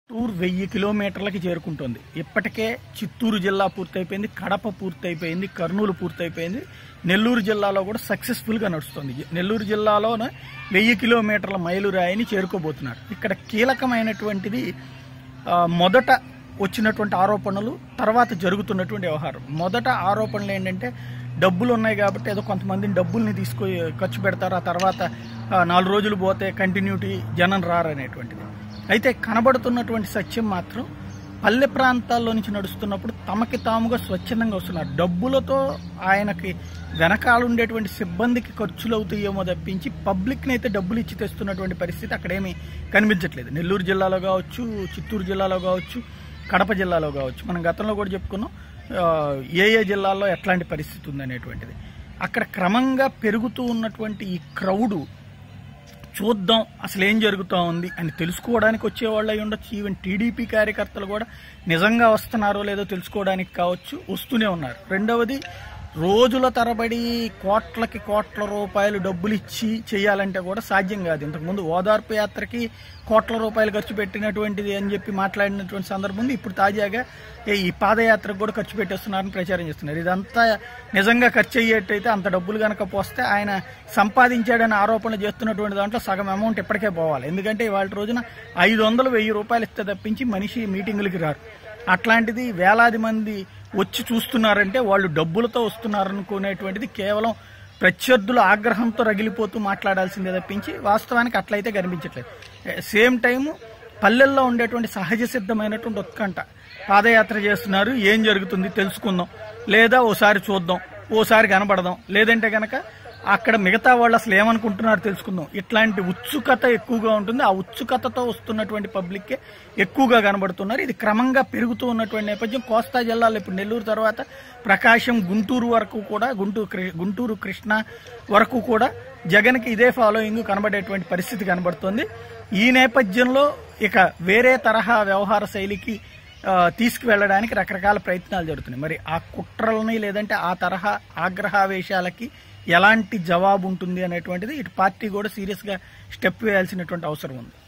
tour వెయ్యి కిలోమీటర్లకి చేరుకుంటుంది ఇప్పటికే చిత్తూరు జిల్లా పూర్తయిపోయింది కడప పూర్తయిపోయింది కర్నూలు పూర్తయిపోయింది నెల్లూరు జిల్లాలో కూడా సక్సెస్ఫుల్గా నడుస్తుంది నెల్లూరు జిల్లాలోనే వెయ్యి కిలోమీటర్ల మైలురాయిని చేరుకోబోతున్నారు ఇక్కడ కీలకమైనటువంటిది ఆ, మొదట వచ్చినటువంటి ఆరోపణలు తర్వాత జరుగుతున్నటువంటి వ్యవహారం మొదట ఆరోపణలు ఏంటంటే డబ్బులు ఉన్నాయి కాబట్టి ఏదో కొంతమందిని డబ్బుల్ని తీసుకొని ఖర్చు పెడతారు ఆ తర్వాత ఆ, నాలుగు రోజులు పోతే కంటిన్యూటీ జనం రారనేటువంటిది అయితే కనబడుతున్నటువంటి సత్యం మాత్రం పల్లె ప్రాంతాల్లో నుంచి నడుస్తున్నప్పుడు తమకి తాముగా స్వచ్ఛందంగా వస్తున్నారు డబ్బులతో ఆయనకి వెనకాల ఉండేటువంటి సిబ్బందికి ఖర్చులు అవుతాయేమో తప్పించి పబ్లిక్ని అయితే డబ్బులు ఇచ్చి తెస్తున్నటువంటి పరిస్థితి అక్కడేమీ కనిపించట్లేదు నెల్లూరు జిల్లాలో కావచ్చు చిత్తూరు జిల్లాలో కావచ్చు కడప జిల్లాలో కావచ్చు మనం గతంలో కూడా చెప్పుకున్నాం ఆ, ఏ ఏ జిల్లాల్లో ఎట్లాంటి పరిస్థితి ఉందనేటువంటిది అక్కడ క్రమంగా పెరుగుతూ ఉన్నటువంటి ఈ క్రౌడు చూద్దాం అసలు ఏం జరుగుతూ ఉంది అని తెలుసుకోవడానికి వచ్చేవాళ్ళు అయి ఉండొచ్చు ఈవెన్ టీడీపీ కార్యకర్తలు కూడా నిజంగా వస్తున్నారో లేదో తెలుసుకోవడానికి కావచ్చు వస్తూనే ఉన్నారు రెండవది రోజుల తరబడి కోట్లకి కోట్ల రూపాయలు డబ్బులు ఇచ్చి చేయాలంటే కూడా సాధ్యం కాదు ఇంతకుముందు ఓదార్పు యాత్రకి కోట్ల రూపాయలు ఖర్చు పెట్టినటువంటిది అని చెప్పి మాట్లాడినటువంటి సందర్భం ఉంది ఇప్పుడు తాజాగా ఏ ఈ పాదయాత్రకు కూడా ఖర్చు పెట్టేస్తున్నారని ప్రచారం చేస్తున్నారు ఇదంతా నిజంగా ఖర్చు అయ్యేటైతే అంత డబ్బులు కనుక పోస్తే ఆయన సంపాదించాడని ఆరోపణలు చేస్తున్నటువంటి దాంట్లో సగం అమౌంట్ ఇప్పటికే పోవాలి ఎందుకంటే ఇవాళ రోజున ఐదు వందలు వెయ్యి రూపాయలు ఇస్తే తప్పించి మనిషి మీటింగులకి రారు అట్లాంటిది వేలాది మంది వచ్చి చూస్తున్నారంటే వాళ్ళు డబ్బులతో వస్తున్నారనుకునేటువంటిది కేవలం ప్రత్యర్థుల ఆగ్రహంతో రగిలిపోతూ మాట్లాడాల్సిందే తప్పించి వాస్తవానికి అట్లయితే కనిపించట్లేదు సేమ్ టైము పల్లెల్లో ఉండేటువంటి సహజ సిద్ధమైనటువంటి ఉత్కంఠ పాదయాత్ర చేస్తున్నారు ఏం జరుగుతుంది తెలుసుకుందాం లేదా ఓసారి చూద్దాం ఓసారి కనబడదాం లేదంటే కనుక అక్కడ మిగతా వాళ్ళు అసలు ఏమనుకుంటున్నారో తెలుసుకుందాం ఇట్లాంటి ఉత్సుకత ఎక్కువగా ఉంటుంది ఆ ఉత్సుకతతో వస్తున్నటువంటి పబ్లిక్కే ఎక్కువగా కనబడుతున్నారు ఇది క్రమంగా పెరుగుతూ ఉన్నటువంటి నేపథ్యం కోస్తా జిల్లాలో ఇప్పుడు నెల్లూరు తర్వాత ప్రకాశం గుంటూరు వరకు కూడా గుంటూరు కృ- గుంటూరు కృష్ణ వరకు కూడా జగన్కి ఇదే ఫాలోయింగ్ కనబడేటువంటి పరిస్థితి కనబడుతోంది ఈ నేపథ్యంలో ఇక వేరే తరహా వ్యవహార శైలికి ఆ, తీసుకువెళ్ళడానికి రకరకాల ప్రయత్నాలు జరుగుతున్నాయి మరి ఆ కుట్రలని లేదంటే ఆ తరహా ఆగ్రహావేశాలకి ఎలాంటి జవాబు ఉంటుంది అనేటువంటిది ఇటు పార్టీ కూడా సీరియస్గా స్టెప్ వేయాల్సినటువంటి అవసరం ఉంది